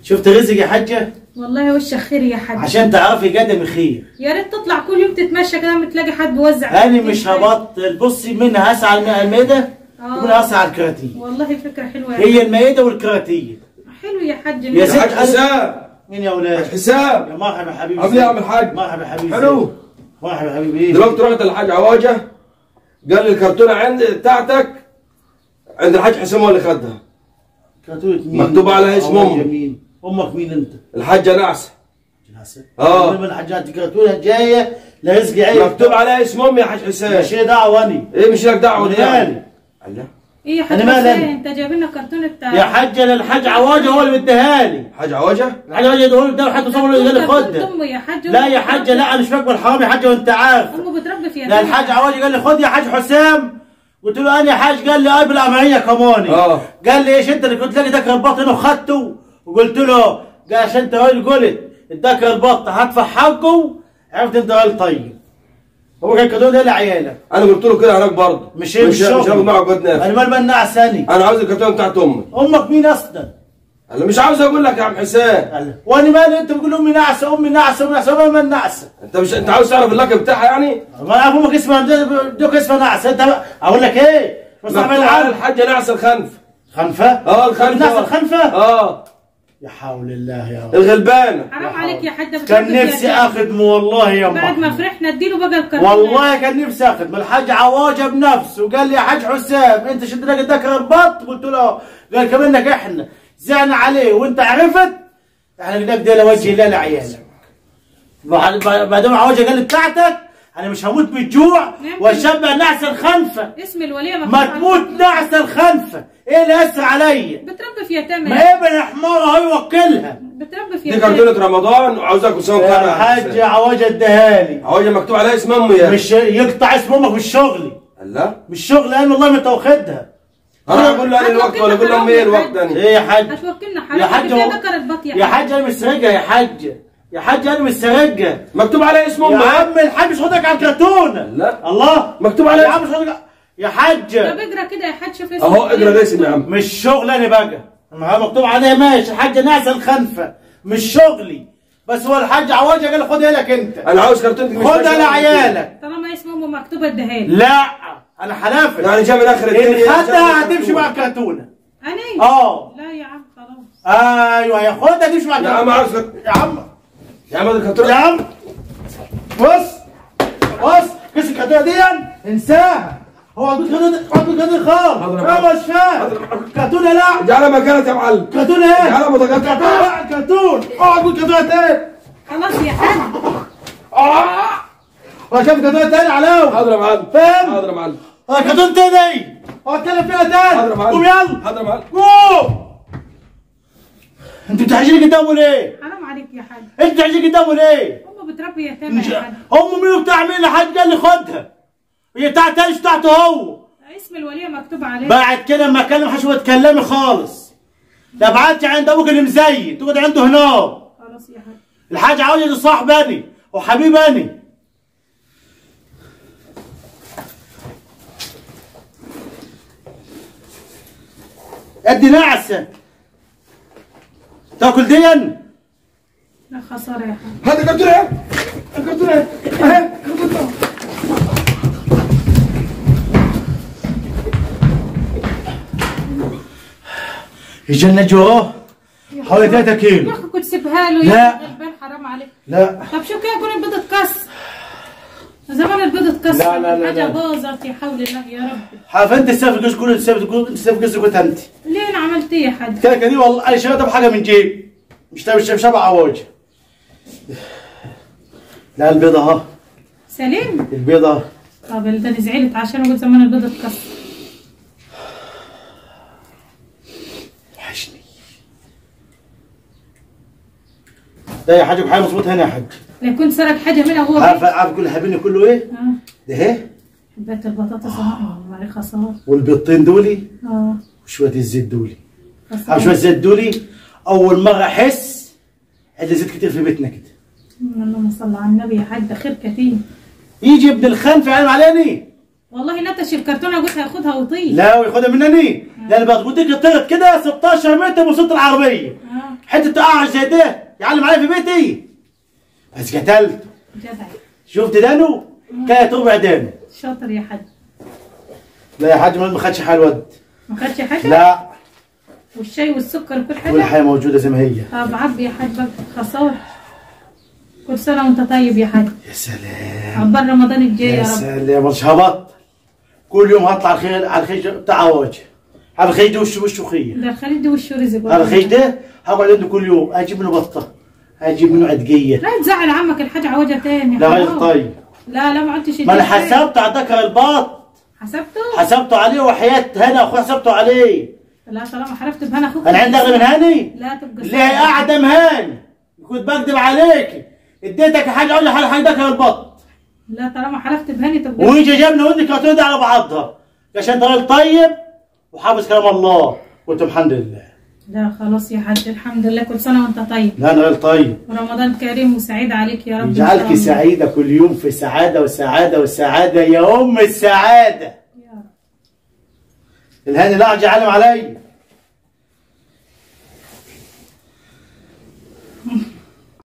شفت رزق يا حاجه والله وشك خير يا حاج عشان تعرفي قدم خير يا ريت تطلع كل يوم تتمشى كده لما تلاقي حد بيوزع انا مش هبطل بصي منها هسعى على المائده آه. ومنها هسعى على الكراتيه والله فكرة حلوة يا هي المائده والكراتيه حلو يا حاج يا يا ست حاج حسام مين يا اولاد حاج حسام يا مرحبا حبيبي عامل ايه يا عم الحاج؟ مرحبا حبيبي حلو. مرحبا حبيبي ايه دلوقتي رحت للحاج عواجه قال لي الكرتونه عند بتاعتك عند الحاج حسام هو اللي خدها كراتونه مين مكتوب عليها اسم أولاد أمه. مين امك مين انت الحاجه نعسه جناسة آه. من الحاجات كراتونه جايه لرزق عيب مكتوب عليها اسم امي يا حاج حسام مش دعواني ايه مش لك دعوه مالي. دعوه الله ايه يا حاج أنا مالي حسين أنا؟ انت جايب لنا كرتونة بتاع يا حاج انا الحاج عواجه هو اللي مديها لي حاج عواجه الحاج عواجه يديه لي ده حتى صور لي قال لي خدها امه يا حاج لا يا حاجه لا انا مش بقبل حرام يا حاجه وانت عارف امه بتربي في لا الحاج عواجه قال لي خد يا حاج حسام قلت له انا يا حاج قال لي قبل العمليه كموني آه. قال لي ايش انت اللي كنت لاقي ذكر البط هنا وخدته وقلت له قال عشان انت راجل قلت الذكر البط هدفع حقه عرفت انت راجل طيب هو كان كده ده لعيالك انا قلت له كده هناك برضه مش هي مش مش مش هاخد معه قد انا نافع مال مناع ثاني انا عاوز الكرتونه بتاعت امي امك مين اصلا؟ انا مش عاوز اقول لك يا عم حسام قال له، وانا مالي انت بتقول امي نعسه امي نعسه امي نعسه امي من نعسه انت مش انت عاوز تعرف اللقب بتاعها يعني ما اعرف امك اسمها دوك اسمها نعسه انت بقى- اقول لك ايه؟ بس مكتوب اعمل على عالم الحاجه نعسه الخنف خنفه؟ اه الخنفه نعسه الخنفه؟ اه يا حول الله يا رب الغلبانه حرام عليك يا حاج كان نفسي اخدمه والله يا بعد ما أم فرحنا اديله بقى الكرتونة والله كان نفسي اخدم الحاج عواجه بنفسه وقال لي يا حاج حسام انت شد لك ذكر البط قلت له قال كمانك احنا زعنا عليه وانت عرفت احنا بدك دي لوجه الله لعيالك بعد بعد ما عواجه قال لي بتاعتك انا مش هموت بالجوع واشبع نعس الخنفه اسم الولية مكتوب ما على تموت الكرتونة. نعس الخنفه ايه اللي يأثر عليا بتربي في يتامى ما ابن حماره هيوكلها بتربي في دي يتامى كرتونه رمضان وعاوزاك كل سنه وانت طيب يا عم الحاج حسام. عواجه اداهالي عواجه مكتوب عليها اسم امي يا مش يقطع اسم امك مش شغلي الله مش شغل انا والله ما انت واخدها انا اقول له انا الوقت ولا اقول له امي ايه الوقت انا ايه يا حاج هتوكلنا يا حرام حاج فيها هو- ذكر البط يا حاج انا مش سرقه يا حاج يا حاج انا مش سرقه مكتوب عليها اسم يا امي عم الحاج مش حاطك على الكرتونه لا. الله مكتوب يا عليها عم مش حاطك يا حاج طب اقرا كده يا حاج شوف اسم اهو الولية اقرا الاسم يا مكتوب. عم مش شغل انا بقى ما هو مكتوب عليها ماشي الحاج ناس الخنفه مش شغلي بس هو الحاج عواجه قال لي خدها لك انت انا عاوز كرتونتك مش خدها ماشية. لعيالك طالما اسم امه مكتوب اديها لي لا انا حلافك يعني جاي من اخر ان الدنيا خدها هتمشي مع الكرتونه انا اه لا يا عم خلاص ايوه هياخدها تمشي مع يا عم الكرتونه عاوز كرت- يا عم يا عم هذا يا الكرتونه عم بص بص كيس الكرتونه دي انساها هو عندك كرتونه عندك كرتونه خالص حاضر يا انا معلم. مش فاهم كرتونه لا اجعلها مكانك يا معلم كرتونه ايه؟ يا عم متقطع. كرتونه لا كرتون اقعد قول كرتونه تاني خلاص يا حاج اه هو كان كرتونه تاني علاوي حاضر يا معلم فاهم؟ حاضر يا معلم هو كرتون تاني هو اتكلم فيها تاني حاضر يا معلم قوم يلا حاضر يا معلم قوم انت بتحجي قدامه ليه؟ حرام عليك يا حاج انت بتحجي قدامه ليه؟ امه بتربي يتامى مش يا حاج امه مين بتاع مين لحد قال لي خدها هي بتاعتها مش بتاعته هو اسم الولية مكتوب عليه بعد كده لما اكلم حشوه تكلمي خالص لا بعتي عند ابوك اللي مزين تقعد عنده هناك خلاص يا حاج الحاج عاوز صاحبني وحبيبني ادي نعسه تاكل دين لا خسارة يا حاج هذا كرتونه ايه الكرتونه ايه اهي كرتونه الجنه جواه حوالي 3 يا كيلو اخي كنت سيبها له لا. يا غلبان حرام عليك لا طب شو كده يكون البيض اتكسر زمان البيض اتكسر لا، لا، لا، حاجة لا. باظت يا حول الله يا رب حاف انت السيف الجزء كله السيف الجزء السيف الجزء كنت انت ليه انا عملت ايه يا حاج كده كده والله انا شريتها بحاجه من جيب مش مش مش شبع عواج لا البيضه اهو سليم البيضه اهو طب ده انا زعلت عشان قلت زمان البيض اتكسر وحشني ده يا حاج بحاجه مظبوط هنا يا حاج لو كنت سرق حاجة منها هو عارف بيه. عارف كل حبيبني كله ايه؟ اه ده ايه؟ حبات البطاطس اهو والله خسارة والبيضتين دولي اه وشويه الزيت دولي عارف خسارة شويه الزيت دولي اول مره احس عندي زيت كتير في بيتنا كده اللهم صل على النبي يا حاج ده خير كتير يجي ابن الخنف يعلم عليني والله نتش الكرتونه قلت هياخدها ويطير لا وياخدها منني لان بطبطيك طلعت كده 16 متر من صوت العربيه اه حته اعرج زي ده يعلم عليا في بيتي بس قتلت جدع شفت دانه كانت ربع دانه شاطر يا حاج لا يا حاج ما خدش حال ود ما خدش حاجه لا والشاي والسكر وكل كل حاجه حاجه موجوده زي ما هي طب عبي يا حاج بقى خساره كل سنه وانت طيب يا حاج يا سلام عقبال رمضان الجاي يا يا رب سلام مش هبط كل يوم هطلع على الخيل على الخيج بتاع وجه على الخيج ده وش وش خيه ده الخليج ده وشه رزق على الخيج ده هقعد عنده كل يوم اجيب منه بطه اجيب منه عدقيه لا تزعل عمك الحاج عوجه تاني لا غير حرام. طيب لا لا ما عدتش ما انا اديك تاني. حسبت على ذكر البط حسبته حسبته عليه وحياة هنا اخوي حسبته عليه لا طالما حلفت بهنا اخوك انا عندي اغلى من هاني لا تبقى ليه قاعده مهاني كنت بكذب عليك اديتك حاجه اقول لك حاجه حاجه ذكر البط لا طالما حلفت بهاني تبقى ويجي جابنا ودي كانت ودي على بعضها عشان انت راجل طيب وحافظ كلام الله قلت الحمد لله لا خلاص يا حاج الحمد لله كل سنه وانت طيب لا انا راجل طيب ورمضان كريم وسعيد عليك يا رب إن شاء يجعلك الله. سعيده كل يوم في سعاده وسعاده وسعاده يا ام السعاده يا رب. الهاني لا عالم علي